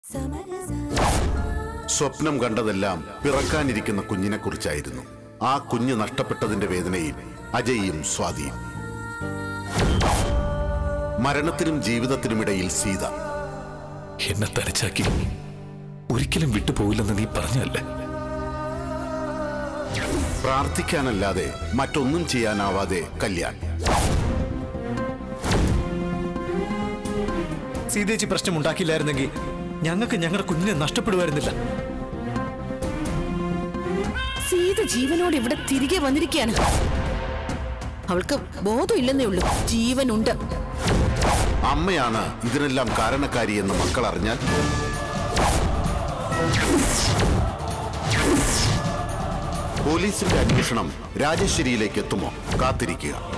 സ്വപ്നം കണ്ടതെല്ലാം പിറക്കാനിരിക്കുന്ന കുഞ്ഞിനെക്കുറിച്ചായിരുന്നു ആ കുഞ്ഞ് നഷ്ടപ്പെട്ടതിന്റെ വേദനയിൽ അജയും സ്വാതിയും മരണത്തിനും ജീവിതത്തിനുമിടയിൽ സീത എന്നെ തലച്ചാക്കി ഒരിക്കലും വിട്ടുപോകില്ലെന്ന് നീ പറഞ്ഞല്ലേ പ്രാർത്ഥിക്കാനല്ലാതെ മറ്റൊന്നും ചെയ്യാനാവാതെ കല്യാൺ സീതേച്ചി പ്രശ്നം ഉണ്ടാക്കിയില്ലായിരുന്നെങ്കിൽ ഞങ്ങൾക്ക് ഞങ്ങളുടെ കുഞ്ഞിനെ നഷ്ടപ്പെടുമായിരുന്നില്ല സീത ജീവനോട് ഇവിടെ തിരികെ വന്നിരിക്കുകയാണ് അവൾക്ക് ബോധമില്ലെന്നേ ഉള്ളൂ ജീവനുണ്ട് അമ്മയാണ് ഇതിനെല്ലാം കാരണക്കാരിയെന്ന് മക്കൾ അറിഞ്ഞാൽ പോലീസിന്റെ അന്വേഷണം രാജശ്ശേരിയിലേക്ക് എത്തുമോ കാത്തിരിക്കുക